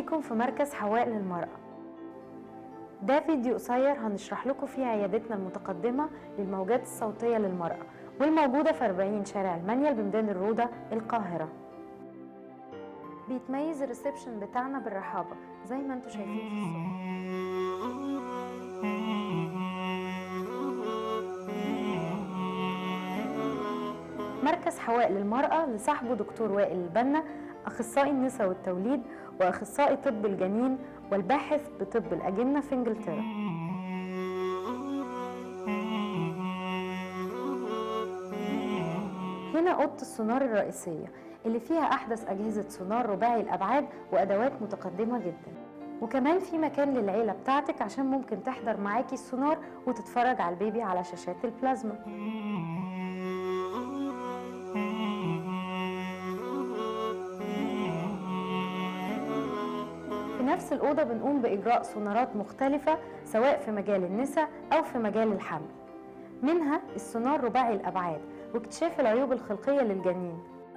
بيكم في مركز حواء للمرأة ده فيديو قصير هنشرح لكم فيه عيادتنا المتقدمة للموجات الصوتية للمرأة والموجودة في 40 شارع المنيل بميدان الروضة القاهرة بيتميز الريسبشن بتاعنا بالرحابة زي ما انتم شايفين في الصورة مركز حواء للمرأة لصاحبه دكتور وائل البنا أخصائي النساء والتوليد وأخصائي طب الجنين والباحث بطب الأجنة في إنجلترا هنا أوضة السونار الرئيسية اللي فيها أحدث أجهزة سونار رباعي الأبعاد وأدوات متقدمة جدا وكمان في مكان للعيلة بتاعتك عشان ممكن تحضر معاكي السونار وتتفرج على البيبي على شاشات البلازما في نفس الأوضة بنقوم بإجراء سونارات مختلفة سواء في مجال النساء أو في مجال الحمل منها السونار رباعي الأبعاد واكتشاف العيوب الخلقية للجنين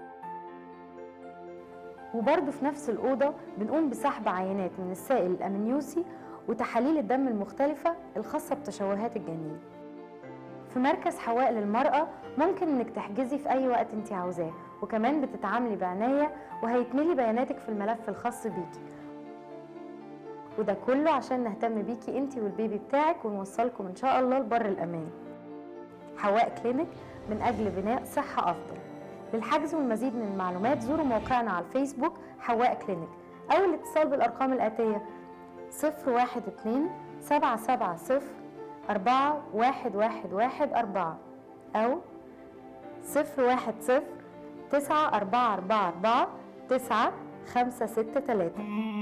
وبرضه في نفس الأوضة بنقوم بسحب عينات من السائل الأمنيوسي وتحاليل الدم المختلفة الخاصة بتشوهات الجنين في مركز حواء للمرأة ممكن انك تحجزي في اي وقت انت عاوزاه وكمان بتتعاملي بعناية وهيتملي بياناتك في الملف الخاص بيكي وده كله عشان نهتم بيكي انت والبيبي بتاعك ونوصلكم ان شاء الله لبر الامان حواء كلينيك من اجل بناء صحة افضل للحجز والمزيد من المعلومات زوروا موقعنا على الفيسبوك حواء كلينيك او الاتصال بالارقام الاتية 012 770 أربعة واحد واحد واحد أربعة أو صفر واحد صفر تسعة أربعة أربعة أربعة تسعة خمسة ستة تلاتة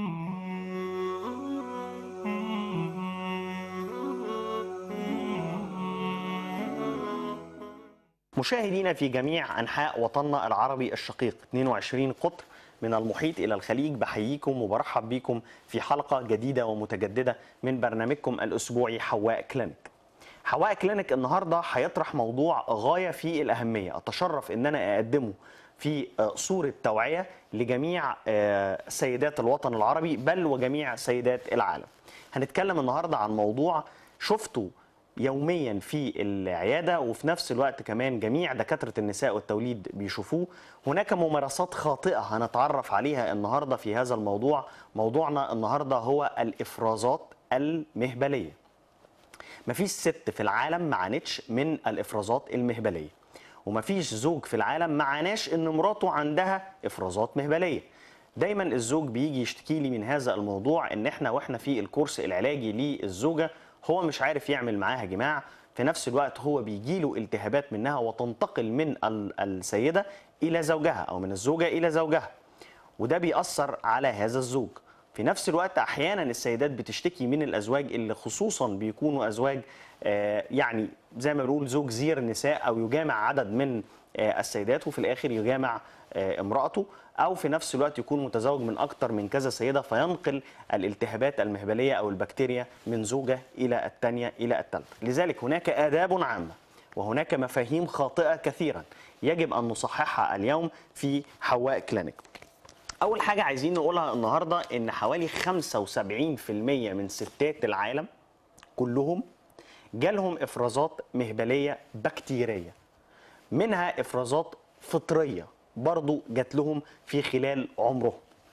مشاهدينا في جميع أنحاء وطننا العربي الشقيق 22 قطر من المحيط إلى الخليج بحييكم وبرحب بكم في حلقة جديدة ومتجددة من برنامجكم الأسبوعي حواء كلينيك حواء كلينيك النهاردة هيطرح موضوع غاية في الأهمية أتشرف أن أنا أقدمه في صورة توعية لجميع سيدات الوطن العربي بل وجميع سيدات العالم هنتكلم النهاردة عن موضوع شفته يوميا في العياده وفي نفس الوقت كمان جميع دكاتره النساء والتوليد بيشوفوه هناك ممارسات خاطئه هنتعرف عليها النهارده في هذا الموضوع موضوعنا النهارده هو الافرازات المهبليه مفيش ست في العالم ما عانتش من الافرازات المهبليه ومفيش زوج في العالم ما عاناش ان مراته عندها افرازات مهبليه دايما الزوج بيجي يشتكي لي من هذا الموضوع ان احنا واحنا في الكورس العلاجي للزوجه هو مش عارف يعمل معاها جماع في نفس الوقت هو بيجيله التهابات منها وتنتقل من السيدة إلى زوجها أو من الزوجة إلى زوجها وده بيأثر على هذا الزوج في نفس الوقت أحيانا السيدات بتشتكي من الأزواج اللي خصوصا بيكونوا أزواج يعني زي ما بنقول زوج زير النساء أو يجامع عدد من السيدات وفي الآخر يجامع امرأته أو في نفس الوقت يكون متزوج من أكثر من كذا سيدة فينقل الالتهابات المهبلية أو البكتيريا من زوجة إلى الثانية إلى الثالثة لذلك هناك آداب عامة وهناك مفاهيم خاطئة كثيرا يجب أن نصححها اليوم في حواء كلينيك أول حاجة عايزين نقولها النهاردة إن حوالي 75% من ستات العالم كلهم جالهم إفرازات مهبلية بكتيرية منها إفرازات فطرية برضو جات لهم في خلال عمرهم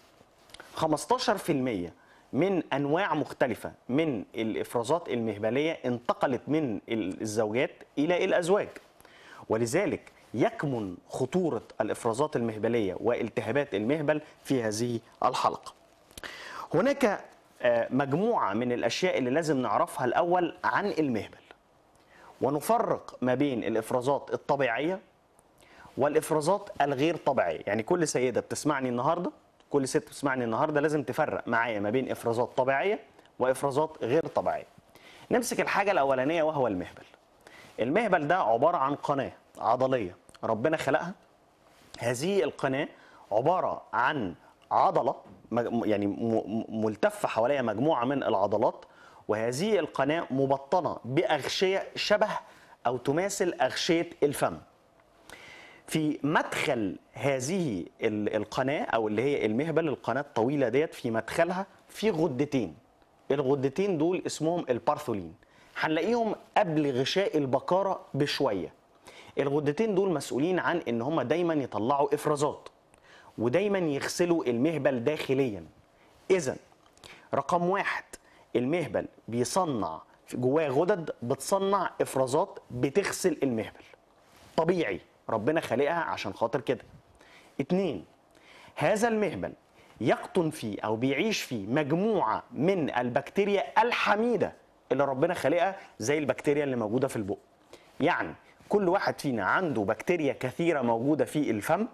15% من انواع مختلفه من الافرازات المهبليه انتقلت من الزوجات الى الازواج ولذلك يكمن خطوره الافرازات المهبليه والتهابات المهبل في هذه الحلقه هناك مجموعه من الاشياء اللي لازم نعرفها الاول عن المهبل ونفرق ما بين الافرازات الطبيعيه والافرازات الغير طبيعيه يعني كل سيده بتسمعني النهارده كل ست بتسمعني النهارده لازم تفرق معايا ما بين افرازات طبيعيه وافرازات غير طبيعيه نمسك الحاجه الاولانيه وهو المهبل المهبل ده عباره عن قناه عضليه ربنا خلقها هذه القناه عباره عن عضله يعني ملتفه حواليها مجموعه من العضلات وهذه القناه مبطنه باغشيه شبه او تماثل اغشيه الفم في مدخل هذه ال- القناه او اللي هي المهبل القناه الطويله ديت في مدخلها في غدتين الغدتين دول اسمهم البارثولين هنلاقيهم قبل غشاء البكاره بشويه الغدتين دول مسؤولين عن ان هم دايما يطلعوا افرازات ودايما يغسلوا المهبل داخليا اذا رقم واحد المهبل بيصنع في جواه غدد بتصنع افرازات بتغسل المهبل طبيعي ربنا خلقها عشان خاطر كده اتنين هذا المهبل يقطن فيه او بيعيش فيه مجموعه من البكتيريا الحميده اللي ربنا خلقها زي البكتيريا اللي موجوده في البق يعني كل واحد فينا عنده بكتيريا كثيره موجوده في الفم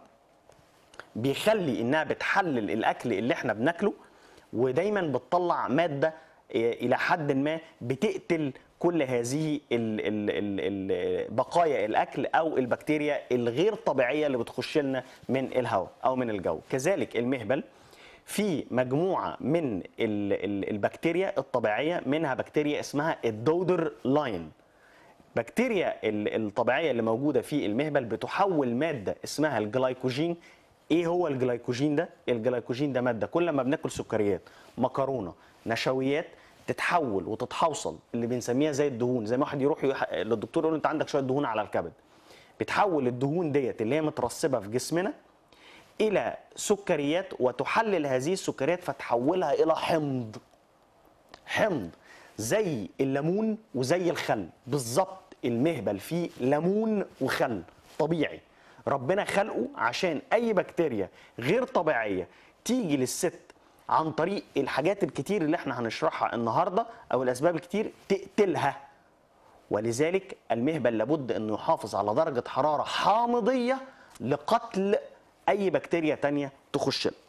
بيخلي انها بتحلل الاكل اللي احنا بناكله ودايما بتطلع ماده إيه، الى حد ما بتقتل كل هذه ال ال ال ال بقايا الاكل او البكتيريا الغير طبيعيه اللي بتخش لنا من الهواء او من الجو كذلك المهبل في مجموعه من ال ال البكتيريا الطبيعيه منها بكتيريا اسمها الدودر لاين بكتيريا ال- الطبيعيه اللي موجوده في المهبل بتحول ماده اسمها الجلايكوجين ايه هو الجلايكوجين ده الجلايكوجين ده ماده كل ما بناكل سكريات مكرونه نشويات تتحول وتتحوصل اللي بنسميها زي الدهون زي ما واحد يروح يح... للدكتور يقول له انت عندك شويه دهون على الكبد بتحول الدهون ديت اللي هي مترسبه في جسمنا الى سكريات وتحلل هذه السكريات فتحولها الى حمض حمض زي الليمون وزي الخل بالظبط المهبل فيه ليمون وخل طبيعي ربنا خلقه عشان اي بكتيريا غير طبيعيه تيجي للست عن طريق الحاجات الكتير اللي احنا هنشرحها النهارده او الاسباب الكتير تقتلها ولذلك المهبل لابد انه يحافظ على درجه حراره حامضيه لقتل اي بكتيريا تانية تخش له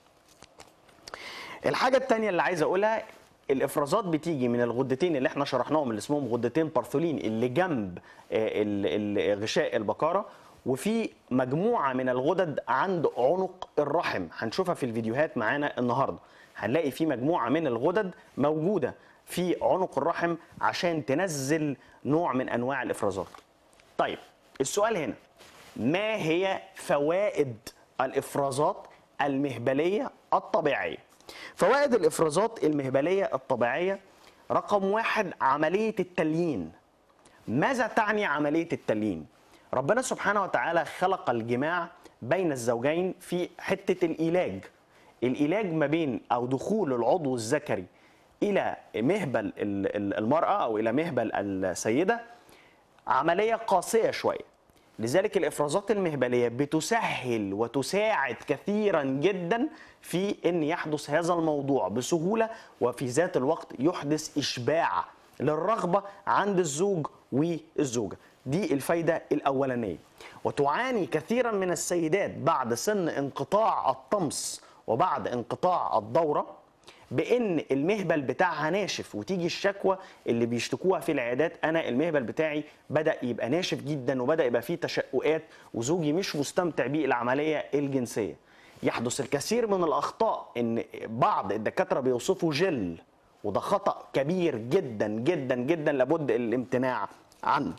الحاجة التانية اللي عايز أقولها الإفرازات بتيجي من الغدتين اللي احنا شرحناهم اللي اسمهم غدتين بارثولين اللي جنب آه، ال- ال- غشاء البكارة وفي مجموعة من الغدد عند عنق الرحم هنشوفها في الفيديوهات معانا النهاردة هنلاقي في مجموعة من الغدد موجودة في عنق الرحم عشان تنزل نوع من أنواع الإفرازات طيب السؤال هنا ما هي فوائد الافرازات المهبليه الطبيعيه فوائد الافرازات المهبليه الطبيعيه رقم واحد عمليه التليين ماذا تعني عمليه التليين ربنا سبحانه وتعالى خلق الجماع بين الزوجين في حته الايلاج الايلاج ما بين او دخول العضو الذكري الى مهبل ال- ال- المراه او الى مهبل السيده عمليه قاسيه شويه لذلك الافرازات المهبليه بتسهل وتساعد كثيرا جدا في ان يحدث هذا الموضوع بسهوله وفي ذات الوقت يحدث اشباع للرغبه عند الزوج والزوجه دي الفايده الاولانيه وتعاني كثيرا من السيدات بعد سن انقطاع الطمس وبعد انقطاع الدوره بان المهبل بتاعها ناشف وتيجي الشكوى اللي بيشتكوها في العيادات انا المهبل بتاعي بدا يبقى ناشف جدا وبدا يبقى فيه تشققات وزوجي مش مستمتع بالعمليه الجنسيه يحدث الكثير من الاخطاء ان بعض الدكاتره بيوصفوا جل وده خطا كبير جدا جدا جدا لابد الامتناع عنه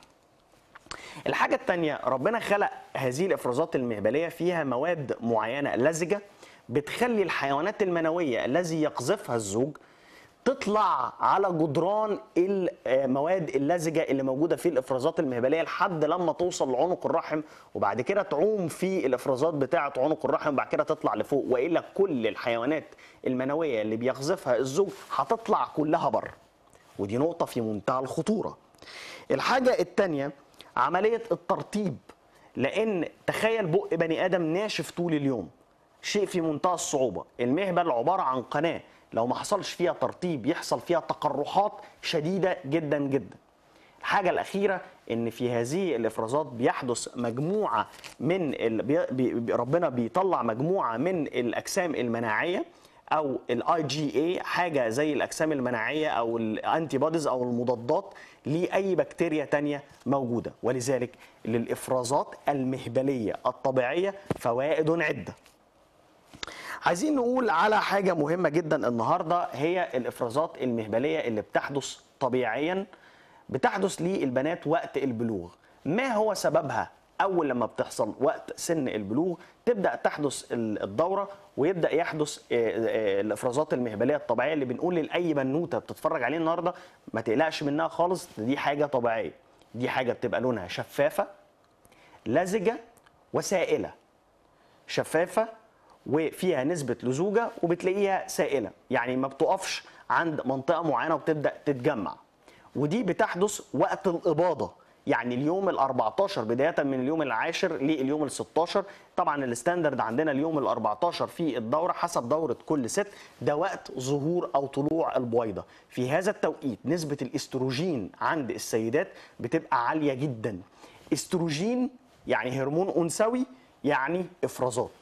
الحاجة التانية ربنا خلق هذه الإفرازات المهبلية فيها مواد معينة لزجة بتخلي الحيوانات المنوية الذي يقذفها الزوج تطلع على جدران المواد اللزجة اللي موجودة في الإفرازات المهبلية لحد لما توصل لعنق الرحم وبعد كده تعوم في الإفرازات بتاعة عنق الرحم وبعد كده تطلع لفوق وإلا كل الحيوانات المنوية اللي بيقذفها الزوج هتطلع كلها بره ودي نقطة في منتهى الخطورة الحاجة التانية عملية الترطيب لأن تخيل بق بني آدم ناشف طول اليوم شيء في منتهى الصعوبة المهبل عبارة عن قناة لو ما حصلش فيها ترطيب يحصل فيها تقرحات شديدة جدا جدا الحاجة الأخيرة إن في هذه الإفرازات بيحدث مجموعة من ال... بي... بي... ربنا بيطلع مجموعة من الأجسام المناعية او الاي جي اي حاجه زي الاجسام المناعيه او الانتي بوديز او المضادات لاي بكتيريا تانية موجوده ولذلك للافرازات المهبليه الطبيعيه فوائد عده عايزين نقول على حاجه مهمه جدا النهارده هي الافرازات المهبليه اللي بتحدث طبيعيا بتحدث للبنات وقت البلوغ ما هو سببها اول لما بتحصل وقت سن البلوغ تبدا تحدث ال- الدوره ويبدا يحدث آه، آه، الافرازات المهبليه الطبيعيه اللي بنقول لاي بنوته بتتفرج عليه النهارده ما تقلقش منها خالص دي حاجه طبيعيه دي حاجه بتبقى لونها شفافه لزجه وسائله شفافه وفيها نسبه لزوجه وبتلاقيها سائله يعني ما بتقفش عند منطقه معينه وبتبدا تتجمع ودي بتحدث وقت الاباضه يعني اليوم ال 14 بدايه من اليوم العاشر لليوم ال 16 طبعا الستاندرد عندنا اليوم ال 14 في الدوره حسب دوره كل ست ده وقت ظهور او طلوع البويضه في هذا التوقيت نسبه الاستروجين عند السيدات بتبقى عاليه جدا استروجين يعني هرمون انثوي يعني افرازات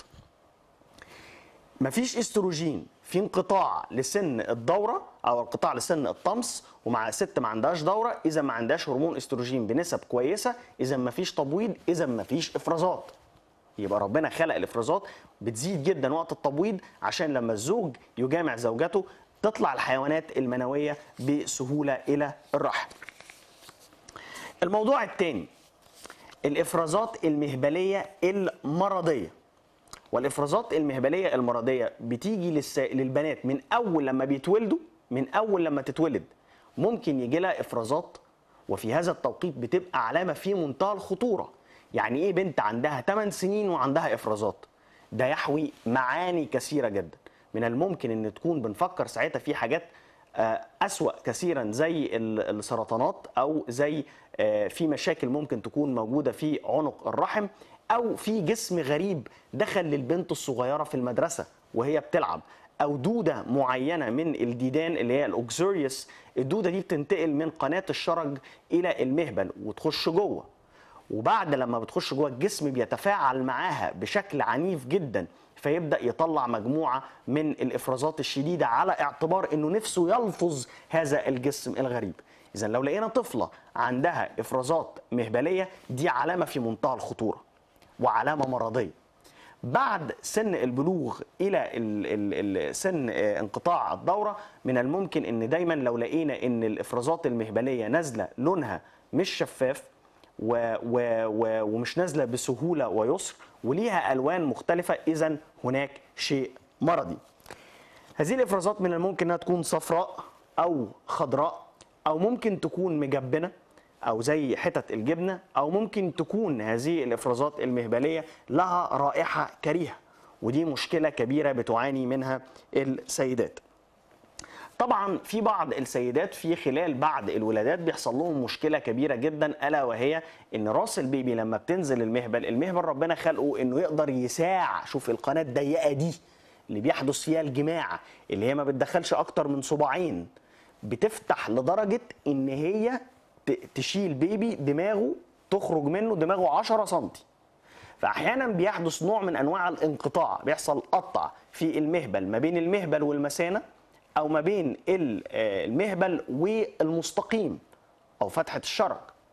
مفيش استروجين في انقطاع لسن الدوره او انقطاع لسن الطمس ومع ست ما عندهاش دوره اذا ما عندهاش هرمون استروجين بنسب كويسه اذا مفيش تبويض اذا مفيش افرازات يبقى ربنا خلق الافرازات بتزيد جدا وقت التبويض عشان لما الزوج يجامع زوجته تطلع الحيوانات المنويه بسهوله الى الرحم الموضوع الثاني الافرازات المهبليه المرضيه والافرازات المهبليه المرضيه بتيجي للس... للبنات من اول لما بيتولدوا من اول لما تتولد ممكن يجي لها افرازات وفي هذا التوقيت بتبقى علامه في منتهى الخطوره يعني ايه بنت عندها 8 سنين وعندها افرازات ده يحوي معاني كثيره جدا من الممكن ان تكون بنفكر ساعتها في حاجات آه، أسوأ كثيرا زي ال- السرطانات أو زي آه، في مشاكل ممكن تكون موجودة في عنق الرحم أو في جسم غريب دخل للبنت الصغيرة في المدرسة وهي بتلعب أو دودة معينة من الديدان اللي هي الأوكسوريوس الدودة دي بتنتقل من قناة الشرج إلى المهبل وتخش جوه وبعد لما بتخش جوه الجسم بيتفاعل معاها بشكل عنيف جدا فيبدا يطلع مجموعه من الافرازات الشديده على اعتبار انه نفسه يلفظ هذا الجسم الغريب اذا لو لقينا طفله عندها افرازات مهبليه دي علامه في منتهى الخطوره وعلامه مرضيه بعد سن البلوغ الى ال ال ال سن آه، انقطاع الدوره من الممكن ان دايما لو لقينا ان الافرازات المهبليه نازله لونها مش شفاف و و و ومش نازله بسهوله ويسر وليها الوان مختلفه اذا هناك شيء مرضي. هذه الافرازات من الممكن انها تكون صفراء او خضراء او ممكن تكون مجبنه او زي حتت الجبنه او ممكن تكون هذه الافرازات المهبليه لها رائحه كريهه ودي مشكله كبيره بتعاني منها السيدات. طبعا في بعض السيدات في خلال بعد الولادات بيحصل لهم مشكله كبيره جدا الا وهي ان راس البيبي لما بتنزل المهبل المهبل ربنا خلقه انه يقدر يساع شوف القناه الضيقه دي اللي بيحدث فيها الجماع اللي هي ما بتدخلش اكتر من صباعين بتفتح لدرجه ان هي ت- تشيل بيبي دماغه تخرج منه دماغه 10 سنتي فاحيانا بيحدث نوع من انواع الانقطاع بيحصل قطع في المهبل ما بين المهبل والمثانه او ما بين ال- آه، المهبل والمستقيم او فتحه الشرج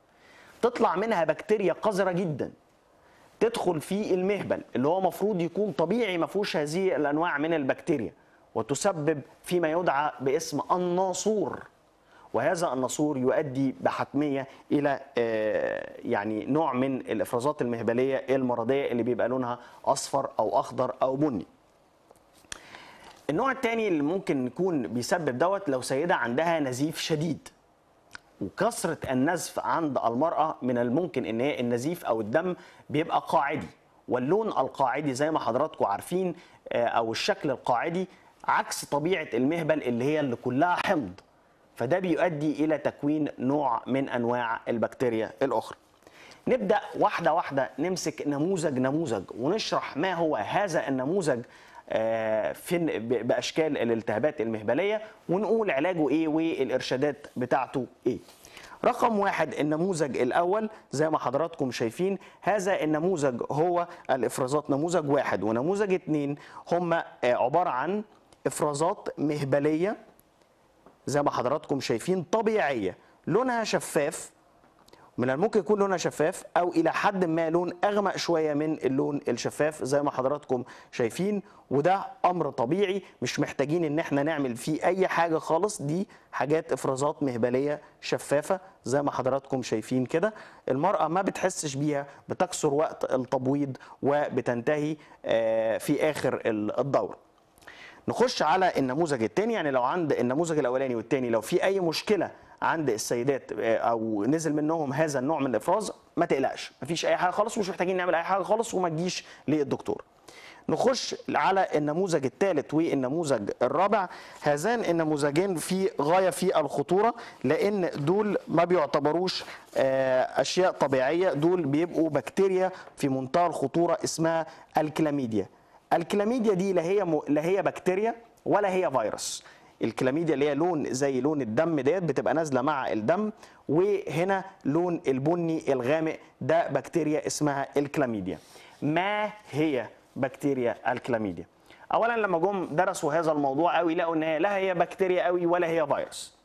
تطلع منها بكتيريا قذره جدا تدخل في المهبل اللي هو مفروض يكون طبيعي ما فيهوش هذه الانواع من البكتيريا وتسبب فيما يدعى باسم الناصور وهذا الناصور يؤدي بحتميه الى آه، يعني نوع من الافرازات المهبليه المرضيه اللي بيبقى لونها اصفر او اخضر او بني. النوع الثاني اللي ممكن يكون بيسبب دوت لو سيده عندها نزيف شديد وكثره النزف عند المراه من الممكن ان هي النزيف او الدم بيبقى قاعدي واللون القاعدي زي ما حضراتكم عارفين آه، او الشكل القاعدي عكس طبيعه المهبل اللي هي اللي كلها حمض فده بيؤدي الى تكوين نوع من انواع البكتيريا الاخرى نبدا واحده واحده نمسك نموذج نموذج ونشرح ما هو هذا النموذج آه، في ب- باشكال الالتهابات المهبليه ونقول علاجه ايه والارشادات بتاعته ايه رقم واحد النموذج الاول زي ما حضراتكم شايفين هذا النموذج هو الافرازات نموذج واحد ونموذج اتنين هم آه، عباره عن افرازات مهبليه زي ما حضراتكم شايفين طبيعيه لونها شفاف من الممكن يكون لونها شفاف او الى حد ما لون اغمق شويه من اللون الشفاف زي ما حضراتكم شايفين وده امر طبيعي مش محتاجين ان احنا نعمل فيه اي حاجه خالص دي حاجات افرازات مهبليه شفافه زي ما حضراتكم شايفين كده المراه ما بتحسش بيها بتكسر وقت التبويض وبتنتهي آه، في اخر الدوره نخش على النموذج الثاني يعني لو عند النموذج الاولاني والثاني لو في اي مشكله عند السيدات آه، او نزل منهم هذا النوع من الافراز ما تقلقش مفيش اي حاجه خالص ومش محتاجين نعمل اي حاجه خالص وما تجيش للدكتور نخش على النموذج الثالث والنموذج الرابع هذان النموذجين في غايه في الخطوره لان دول ما بيعتبروش آه، اشياء طبيعيه دول بيبقوا بكتيريا في منتهى الخطوره اسمها الكلاميديا الكلاميديا دي لا هي م... لا هي بكتيريا ولا هي فيروس الكلاميديا اللي هي لون زي لون الدم ديت بتبقى نازله مع الدم وهنا لون البني الغامق ده بكتيريا اسمها الكلاميديا ما هي بكتيريا الكلاميديا اولا لما جم درسوا هذا الموضوع قوي لقوا ان هي لا هي بكتيريا قوي ولا هي فيروس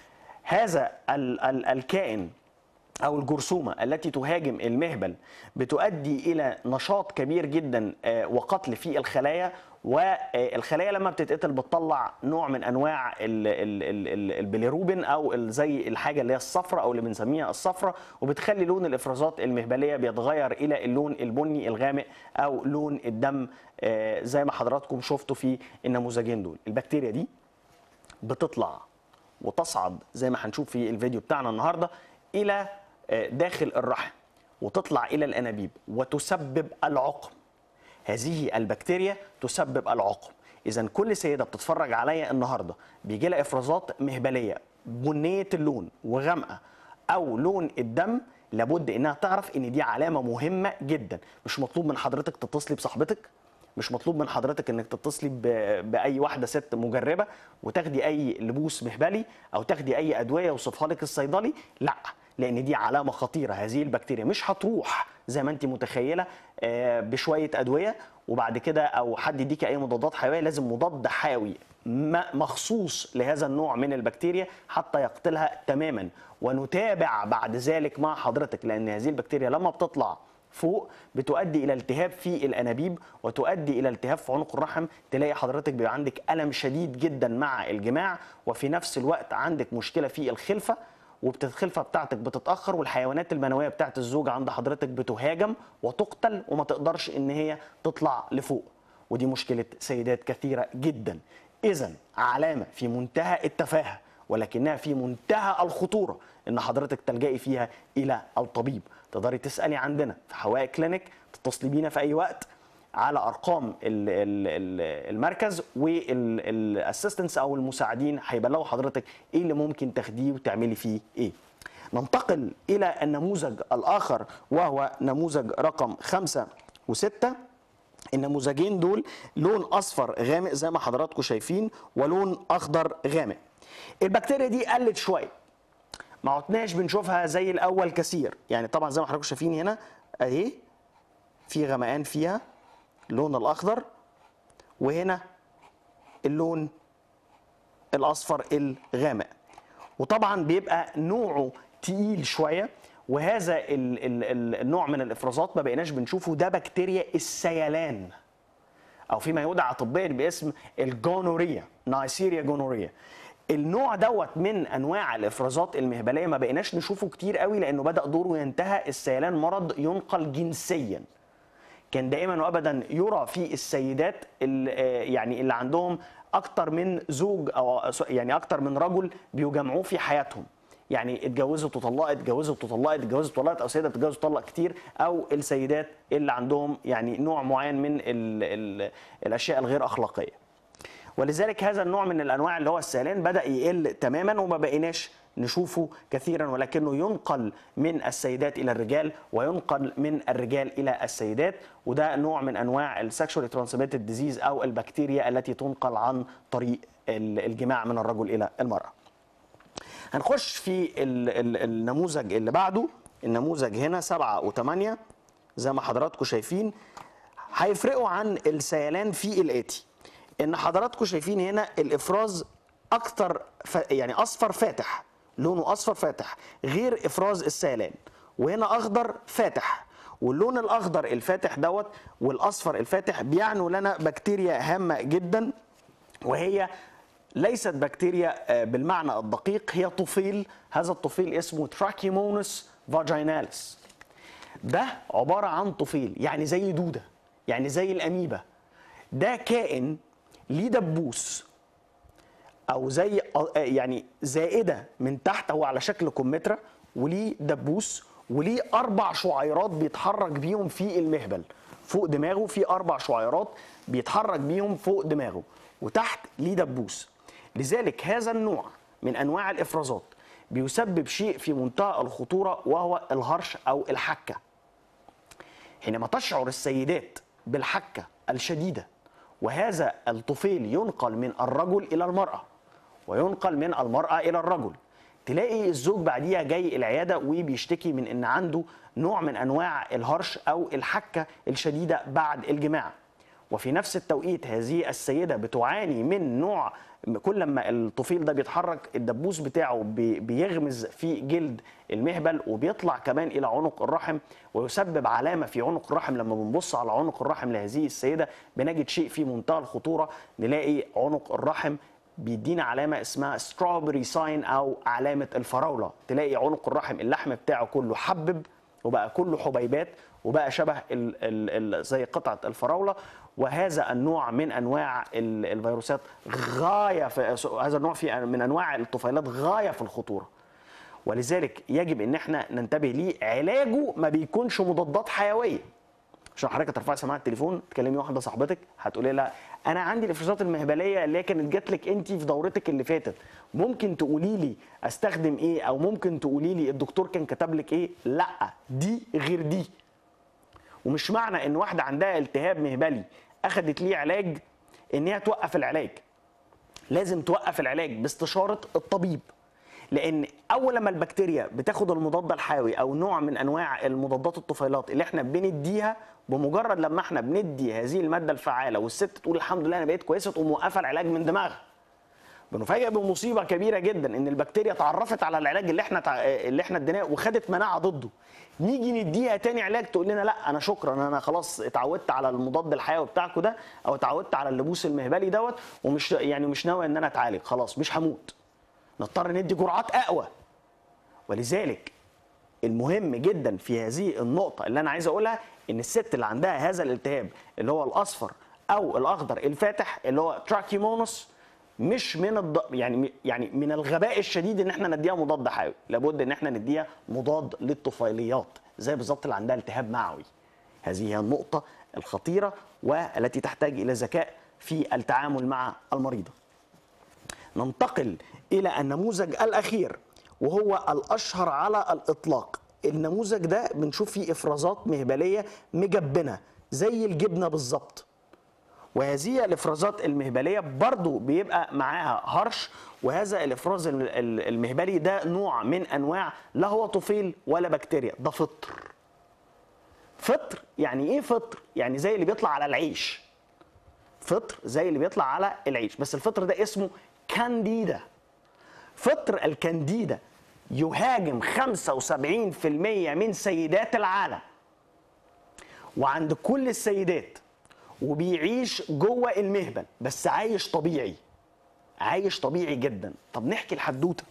هذا ال ال الكائن او الجرثومه التي تهاجم المهبل بتؤدي الى نشاط كبير جدا آه، وقتل في الخلايا والخلايا لما بتتقتل بتطلع نوع من انواع ال- ال- ال- ال- البيليروبين او ال- زي الحاجه اللي هي الصفراء او اللي بنسميها الصفراء وبتخلي لون الافرازات المهبليه بيتغير الى اللون البني الغامق او لون الدم آه، زي ما حضراتكم شفتوا في النموذجين دول البكتيريا دي بتطلع وتصعد زي ما هنشوف في الفيديو بتاعنا النهارده الى آه، داخل الرحم وتطلع الى الانابيب وتسبب العقم هذه البكتيريا تسبب العقم اذا كل سيده بتتفرج عليا النهارده بيجي لها افرازات مهبليه بنيه اللون وغامقه او لون الدم لابد انها تعرف ان دي علامه مهمه جدا مش مطلوب من حضرتك تتصلي بصاحبتك مش مطلوب من حضرتك انك تتصلي ب- باي واحده ست مجربه وتاخدي اي لبوس مهبلي او تاخدي اي ادويه يوصفها لك الصيدلي لا لان دي علامه خطيره هذه البكتيريا مش هتروح زي ما انت متخيله آه، بشويه ادويه وبعد كده او حد يديكي اي مضادات حيويه لازم مضاد حيوي م- مخصوص لهذا النوع من البكتيريا حتى يقتلها تماما ونتابع بعد ذلك مع حضرتك لان هذه البكتيريا لما بتطلع فوق بتؤدي الى التهاب في الانابيب وتؤدي الى التهاب في عنق الرحم تلاقي حضرتك بيبقى عندك الم شديد جدا مع الجماع وفي نفس الوقت عندك مشكله في الخلفه وبتتخلفه بتاعتك بتتاخر والحيوانات المنويه بتاعت الزوج عند حضرتك بتهاجم وتقتل وما تقدرش ان هي تطلع لفوق ودي مشكله سيدات كثيره جدا اذا علامه في منتهى التفاهه ولكنها في منتهى الخطوره ان حضرتك تلجئي فيها الى الطبيب تقدري تسالي عندنا في حوائج كلينيك تتصلي بينا في اي وقت على ارقام ال- ال- ال- المركز والاسيستنس او المساعدين هيبلغوا حضرتك ايه اللي ممكن تاخديه وتعملي فيه ايه ننتقل الى النموذج الاخر وهو نموذج رقم خمسة وستة النموذجين دول لون اصفر غامق زي ما حضراتكم شايفين ولون اخضر غامق البكتيريا دي قلت شويه ما عدناش بنشوفها زي الاول كثير يعني طبعا زي ما حضراتكم شايفين هنا اهي في غمقان فيها اللون الاخضر وهنا اللون الاصفر الغامق وطبعا بيبقى نوعه تقيل شويه وهذا ال ال ال النوع من الافرازات ما بقيناش بنشوفه ده بكتيريا السيلان او فيما يدعى طبيا باسم الجونوريا نايسيريا جونوريا النوع دوت من انواع الافرازات المهبليه ما بقيناش نشوفه كتير قوي لانه بدا دوره ينتهى السيلان مرض ينقل جنسيا كان دائما وابدا يرى في السيدات اللي يعني اللي عندهم اكتر من زوج او يعني اكتر من رجل بيجمعوه في حياتهم يعني اتجوزت وطلقت اتجوزت وطلقت اتجوزت وطلقت او سيده بتتجوز وتطلق كتير او السيدات اللي عندهم يعني نوع معين من ال ال الاشياء الغير اخلاقيه ولذلك هذا النوع من الانواع اللي هو السيلان بدا يقل تماما وما بقيناش نشوفه كثيرا ولكنه ينقل من السيدات الى الرجال وينقل من الرجال الى السيدات وده نوع من انواع السكشوالي ترانسميتد ديزيز او البكتيريا التي تنقل عن طريق ال- الجماع من الرجل الى المراه. هنخش في ال- ال- النموذج اللي بعده النموذج هنا سبعة وثمانية زي ما حضراتكم شايفين هيفرقوا عن السيلان في الآتي إن حضراتكم شايفين هنا الإفراز أكتر ف... يعني أصفر فاتح لونه أصفر فاتح غير إفراز السيلان وهنا اخضر فاتح واللون الاخضر الفاتح دوت والاصفر الفاتح بيعنوا لنا بكتيريا هامه جدا وهي ليست بكتيريا آه، بالمعنى الدقيق هي طفيل هذا الطفيل اسمه تراكيمونس فاجيناليس ده عبارة عن طفيل يعني زي دودة يعني زي الأميبا ده كائن ليه دبوس أو زي آه، يعني زائدة من تحت هو على شكل كمثرى وليه دبوس وليه أربع شعيرات بيتحرك بيهم في المهبل فوق دماغه في أربع شعيرات بيتحرك بيهم فوق دماغه وتحت ليه دبوس لذلك هذا النوع من أنواع الإفرازات بيسبب شيء في منتهى الخطورة وهو الهرش أو الحكة حينما تشعر السيدات بالحكة الشديدة وهذا الطفيل ينقل من الرجل إلى المرأة وينقل من المرأة إلى الرجل تلاقي الزوج بعديها جاي العيادة وبيشتكي من أن عنده نوع من أنواع الهرش أو الحكة الشديدة بعد الجماع وفي نفس التوقيت هذه السيدة بتعاني من نوع كل ما الطفيل ده بيتحرك الدبوس بتاعه بي- بيغمز في جلد المهبل وبيطلع كمان الى عنق الرحم ويسبب علامه في عنق الرحم لما بنبص على عنق الرحم لهذه السيده بنجد شيء في منتهى الخطوره نلاقي عنق الرحم بيدينا علامه اسمها ستروبري ساين او علامه الفراوله تلاقي عنق الرحم اللحم بتاعه كله حبب وبقى كله حبيبات وبقى شبه ال ال ال زي قطعه الفراوله وهذا النوع من انواع ال- الفيروسات غايه في هذا النوع في من انواع الطفيلات غايه في الخطوره ولذلك يجب ان احنا ننتبه ليه علاجه ما بيكونش مضادات حيويه عشان حضرتك ترفعي سماعه التليفون تكلمي واحده صاحبتك هتقولي لها انا عندي الافرازات المهبليه اللي هي كانت جات لك انت في دورتك اللي فاتت ممكن تقولي لي استخدم ايه او ممكن تقولي لي الدكتور كان كتب لك ايه لا دي غير دي ومش معنى ان واحده عندها التهاب مهبلي اخذت ليه علاج ان هي توقف العلاج لازم توقف العلاج باستشاره الطبيب لان اول لما البكتيريا بتاخد المضاد الحيوي او نوع من انواع المضادات الطفيلات اللي احنا بنديها بمجرد لما احنا بندي هذه الماده الفعاله والست تقول الحمد لله انا بقيت كويسه تقوم موقفه العلاج من دماغها بنفاجئ بمصيبه كبيره جدا ان البكتيريا اتعرفت على العلاج اللي احنا تع... اللي احنا اديناه وخدت مناعه ضده نيجي نديها تاني علاج تقول لنا لا انا شكرا انا خلاص اتعودت على المضاد الحيوي بتاعكم ده او اتعودت على اللبوس المهبلي دوت ومش يعني مش ناوي ان انا اتعالج خلاص مش هموت نضطر ندي جرعات اقوى ولذلك المهم جدا في هذه النقطة اللي أنا عايز أقولها إن الست اللي عندها هذا الالتهاب اللي هو الأصفر أو الأخضر الفاتح اللي هو تراكيمونوس مش من الض... يعني يعني من الغباء الشديد ان احنا نديها مضاد حيوي لابد ان احنا نديها مضاد للطفيليات زي بالظبط اللي عندها التهاب معوي هذه هي النقطة الخطيرة والتي تحتاج إلى ذكاء في التعامل مع المريضة ننتقل إلى النموذج الأخير وهو الأشهر على الإطلاق النموذج ده بنشوف فيه إفرازات مهبلية مجبنة زي الجبنة بالظبط وهذه الافرازات المهبليه برضو بيبقى معاها هرش وهذا الافراز ال- ال- المهبلي ده نوع من انواع لا هو طفيل ولا بكتيريا ده فطر فطر يعني ايه فطر يعني زي اللي بيطلع على العيش فطر زي اللي بيطلع على العيش بس الفطر ده اسمه كانديدا فطر الكانديدا يهاجم 75% من سيدات العالم وعند كل السيدات وبيعيش جوه المهبل بس عايش طبيعي عايش طبيعي جدا طب نحكي الحدوته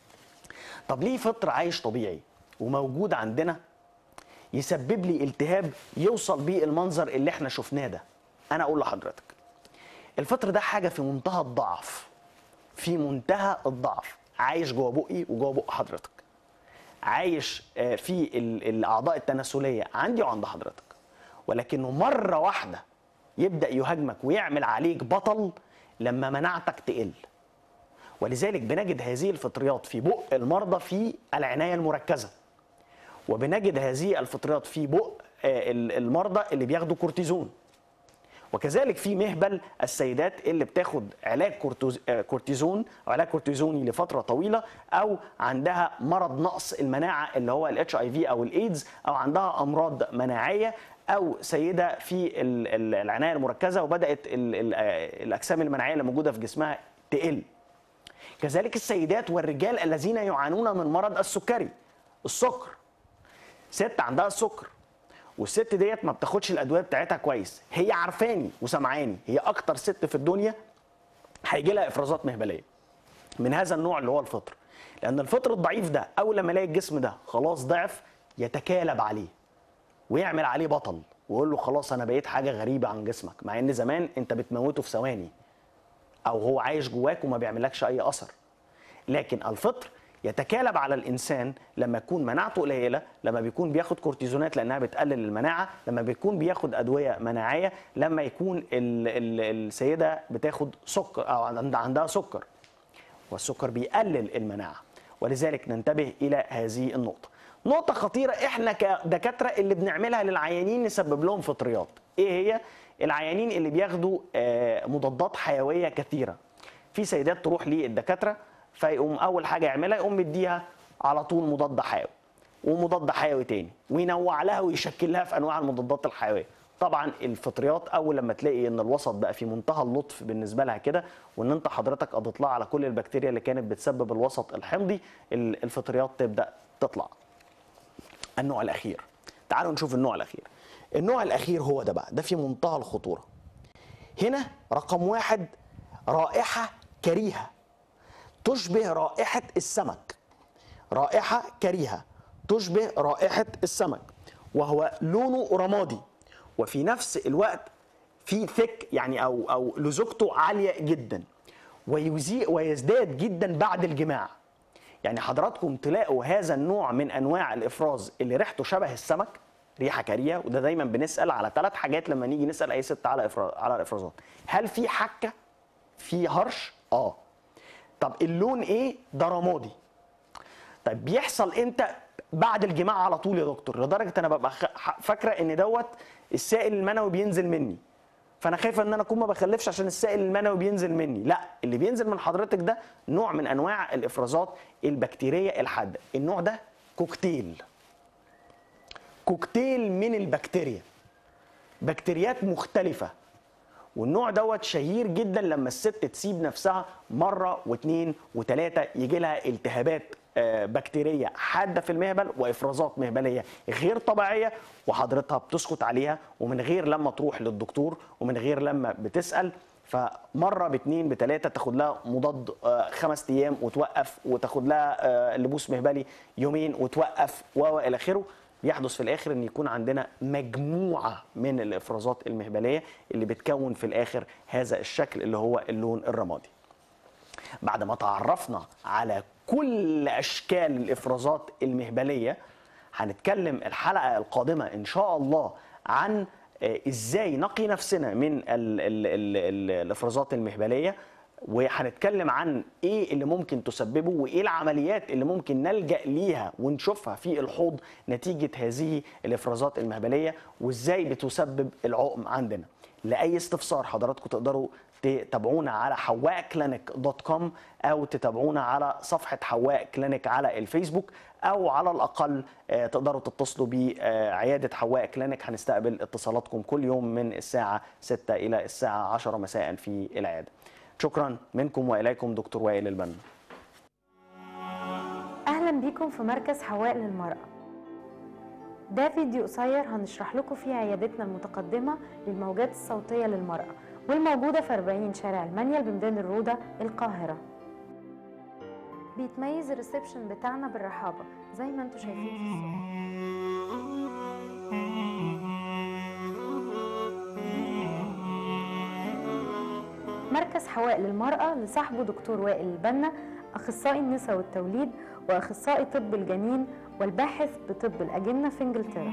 طب ليه فطر عايش طبيعي وموجود عندنا يسبب لي التهاب يوصل بيه المنظر اللي احنا شفناه ده انا اقول لحضرتك الفطر ده حاجه في منتهى الضعف في منتهى الضعف عايش جوه بقي وجوه بق حضرتك عايش آه، في ال- الاعضاء التناسليه عندي وعند حضرتك ولكنه مره واحده يبدا يهاجمك ويعمل عليك بطل لما مناعتك تقل ولذلك بنجد هذه الفطريات في بق المرضى في العنايه المركزه وبنجد هذه الفطريات في بق آه، ال- المرضى اللي بياخدوا كورتيزون وكذلك في مهبل السيدات اللي بتاخد علاج كورتوز- آه، كورتيزون او علاج كورتيزوني لفتره طويله او عندها مرض نقص المناعه اللي هو الاتش اي في او الايدز او عندها امراض مناعيه او سيده في ال- ال- العنايه المركزه وبدات ال- ال- آه، الاجسام المناعيه اللي موجوده في جسمها تقل كذلك السيدات والرجال الذين يعانون من مرض السكري السكر ست عندها السكر والست ديت ما بتاخدش الادويه بتاعتها كويس هي عارفاني وسمعاني هي اكتر ست في الدنيا هيجي لها افرازات مهبليه من هذا النوع اللي هو الفطر لان الفطر الضعيف ده اول لما يلاقي الجسم ده خلاص ضعف يتكالب عليه ويعمل عليه بطل ويقول له خلاص انا بقيت حاجه غريبه عن جسمك مع ان زمان انت بتموته في ثواني او هو عايش جواك وما بيعملكش اي اثر لكن الفطر يتكالب على الانسان لما يكون مناعته قليله لما بيكون بياخد كورتيزونات لانها بتقلل المناعه لما بيكون بياخد ادويه مناعيه لما يكون ال ال السيده بتاخد سكر او عند- عندها سكر والسكر بيقلل المناعه ولذلك ننتبه الى هذه النقطه نقطه خطيره احنا كدكاتره اللي بنعملها للعيانين نسبب لهم فطريات ايه هي العيانين اللي بياخدوا آه، مضادات حيويه كثيره في سيدات تروح للدكاتره فيقوم اول حاجه يعملها يقوم مديها على طول مضاد حيوي ومضاد حيوي تاني وينوع لها ويشكل لها في انواع المضادات الحيويه طبعا الفطريات اول لما تلاقي ان الوسط بقى في منتهى اللطف بالنسبه لها كده وان انت حضرتك قضيت لها على كل البكتيريا اللي كانت بتسبب الوسط الحمضي ال- الفطريات تبدا تطلع النوع الاخير تعالوا نشوف النوع الاخير النوع الاخير هو ده بقى ده في منتهى الخطوره هنا رقم واحد رائحه كريهه تشبه رائحه السمك رائحه كريهه تشبه رائحه السمك وهو لونه رمادي وفي نفس الوقت في ثك يعني او او لزوجته عاليه جدا ويزي ويزداد جدا بعد الجماع يعني حضراتكم تلاقوا هذا النوع من انواع الافراز اللي ريحته شبه السمك ريحه كريهه وده دايما بنسال على ثلاث حاجات لما نيجي نسال اي ست على إفراز على الافرازات هل في حكه في هرش اه طب اللون ايه ده رمادي طيب بيحصل امتى بعد الجماع على طول يا دكتور لدرجه انا ببقى خ- ح- فاكره ان دوت السائل المنوي بينزل مني فانا خايفه ان انا اكون ما بخلفش عشان السائل المنوي بينزل مني لا اللي بينزل من حضرتك ده نوع من انواع الافرازات البكتيريه الحاده النوع ده كوكتيل كوكتيل من البكتيريا بكتيريات مختلفه والنوع دوت شهير جدا لما الست تسيب نفسها مره واثنين وثلاثه يجي لها التهابات آه، بكتيريه حاده في المهبل وافرازات مهبليه غير طبيعيه وحضرتها بتسكت عليها ومن غير لما تروح للدكتور ومن غير لما بتسال فمره باثنين بثلاثه تاخد لها مضاد آه، خمس ايام وتوقف وتاخد لها آه، لبوس مهبلي يومين وتوقف والى اخره بيحدث في الاخر ان يكون عندنا مجموعه من الافرازات المهبليه اللي بتكون في الاخر هذا الشكل اللي هو اللون الرمادي. بعد ما تعرفنا على كل اشكال الافرازات المهبليه هنتكلم الحلقه القادمه ان شاء الله عن آه، ازاي نقي نفسنا من ال ال ال ال الافرازات المهبليه وهنتكلم عن ايه اللي ممكن تسببه وايه العمليات اللي ممكن نلجا ليها ونشوفها في الحوض نتيجه هذه الافرازات المهبليه وازاي بتسبب العقم عندنا لاي استفسار حضراتكم تقدروا تتابعونا على حواء كلينيك دوت كوم او تتابعونا على صفحه حواء كلينيك على الفيسبوك او على الاقل آه، تقدروا تتصلوا بعياده حواء كلينيك هنستقبل اتصالاتكم كل يوم من الساعه 6 الى الساعه 10 مساء في العياده شكرا منكم واليكم دكتور وائل البنا أهلا بيكم في مركز حواء للمرأة ده فيديو قصير هنشرح لكم فيه عيادتنا المتقدمة للموجات الصوتية للمرأة والموجودة في 40 شارع المنيل بميدان الروضة القاهرة بيتميز الريسبشن بتاعنا بالرحابة زي ما انتم شايفين في الصورة مركز حواء للمرأة لصاحبه دكتور وائل البنا أخصائي النساء والتوليد وأخصائي طب الجنين والباحث بطب الأجنة في إنجلترا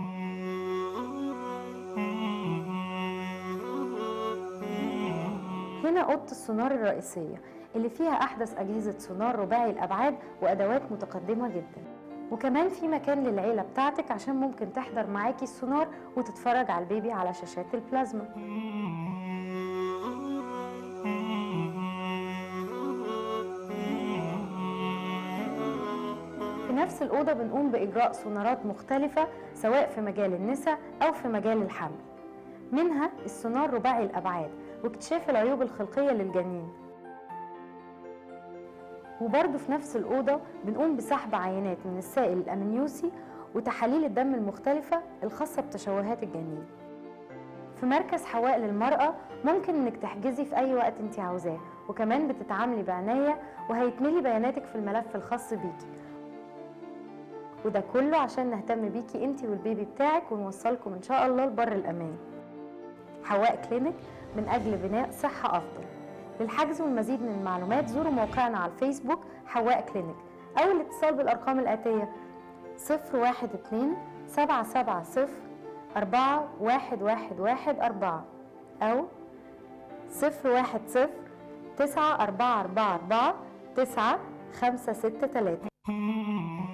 هنا أوضة السونار الرئيسية اللي فيها أحدث أجهزة سونار رباعي الأبعاد وأدوات متقدمة جدا وكمان في مكان للعيلة بتاعتك عشان ممكن تحضر معاكي السونار وتتفرج على البيبي على شاشات البلازما في نفس الأوضة بنقوم بإجراء سونارات مختلفة سواء في مجال النساء أو في مجال الحمل منها السونار رباعي الأبعاد واكتشاف العيوب الخلقية للجنين وبرضه في نفس الأوضة بنقوم بسحب عينات من السائل الأمنيوسي وتحاليل الدم المختلفة الخاصة بتشوهات الجنين في مركز حواء للمرأة ممكن انك تحجزي في اي وقت انت عاوزاه وكمان بتتعاملي بعناية وهيتملي بياناتك في الملف الخاص بيكي وده كله عشان نهتم بيكي انت والبيبي بتاعك ونوصلكم ان شاء الله لبر الامان حواء كلينيك من اجل بناء صحة افضل للحجز والمزيد من المعلومات زوروا موقعنا على الفيسبوك حواء كلينيك او الاتصال بالارقام الاتية 012 770 أربعة واحد واحد واحد أربعة أو صفر واحد صفر تسعة أربعة أربعة أربعة تسعة خمسة ستة تلاتة